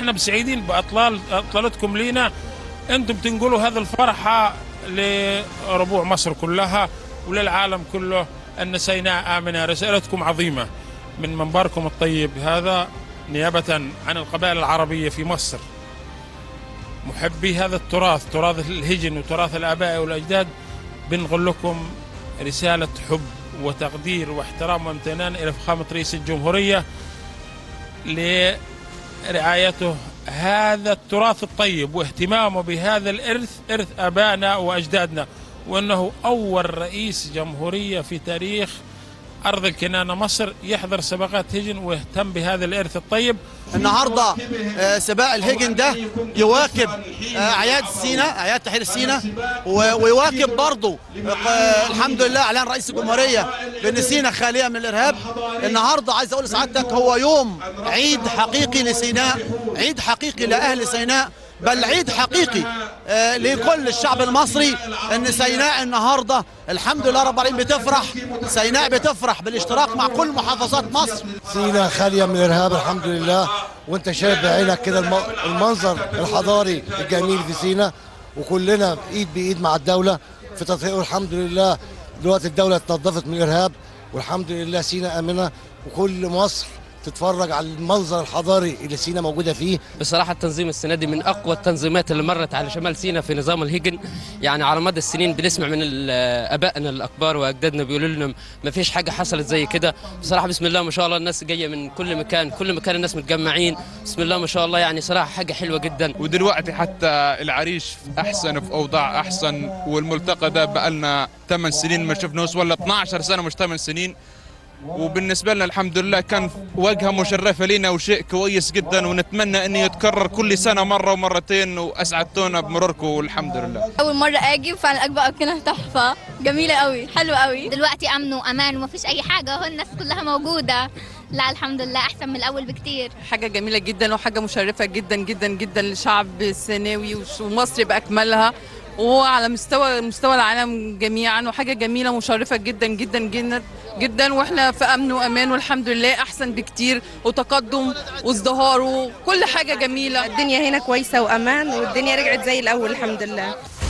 احنا بسعيدين باطلال اطلالتكم لينا انتم بتنقلوا هذا الفرحه لربوع مصر كلها وللعالم كله ان سيناء امنه رسالتكم عظيمه من منبركم الطيب هذا نيابه عن القبائل العربيه في مصر محبي هذا التراث تراث الهجن وتراث الاباء والاجداد بنقول لكم رساله حب وتقدير واحترام وامتنان الى فخامه رئيس الجمهوريه لرعايته هذا التراث الطيب واهتمامه بهذا الارث ارث ابائنا واجدادنا وانه اول رئيس جمهوريه في تاريخ ارض الكنانه مصر يحضر سباقات هجن ويهتم بهذا الارث الطيب النهارده آه، سباق الهجن ده يواكب آه، اعياد سينا اعياد تحرير سينا و- ويواكب برضه آه، الحمد لله اعلان رئيس الجمهوريه بان سينا خاليه من الارهاب النهارده عايز اقول لسعادتك هو يوم عيد حقيقي لسيناء عيد حقيقي لاهل سيناء بل عيد حقيقي آه، لكل الشعب المصري ان سيناء النهارده الحمد لله رب العالمين بتفرح سيناء بتفرح بالاشتراك مع كل محافظات مصر سينا خالية من الإرهاب الحمد لله وانت شايف بعينك كده الم- المنظر الحضاري الجميل في سينا وكلنا ايد بايد مع الدولة في تطهير الحمد لله دلوقتي الدولة اتنظفت من الإرهاب والحمد لله سينا آمنة وكل مصر تتفرج على المنظر الحضاري اللي سينا موجودة فيه بصراحة التنظيم السنة دي من أقوى التنظيمات اللي مرت على شمال سيناء في نظام الهجن يعني على مدى السنين بنسمع من ال- آبائنا الأكبار وأجدادنا بيقولوا لنا ما فيش حاجة حصلت زي كده بصراحة بسم الله ما شاء الله الناس جاية من كل مكان كل مكان الناس متجمعين بسم الله ما شاء الله يعني صراحة حاجة حلوة جدا ودلوقتي حتى العريش احسن في اوضاع احسن والملتقى ده بقالنا 8 سنين ما شفناهوش ولا 12 سنه مش 8 سنين وبالنسبه لنا الحمد لله كان واجهه مشرفه لنا وشيء كويس جدا ونتمنى انه يتكرر كل سنه مره ومرتين واسعدتونا بمروركم والحمد لله اول مره اجي فعلا الاجواء كانت تحفه جميله قوي حلوه قوي دلوقتي امن وامان ومفيش اي حاجه اهو الناس كلها موجوده لا الحمد لله احسن من الاول بكتير حاجة جميلة جدا وحاجة مشرفة جدا جدا جدا للشعب السيناوي وش- ومصر بأكملها وعلى مستوى مستوى العالم جميعا وحاجة جميلة مشرفة جدا جدا جدا جدا واحنا في امن وامان والحمد لله احسن بكتير وتقدم وازدهار وكل حاجة جميلة الدنيا هنا كويسة وأمان والدنيا رجعت زي الأول الحمد لله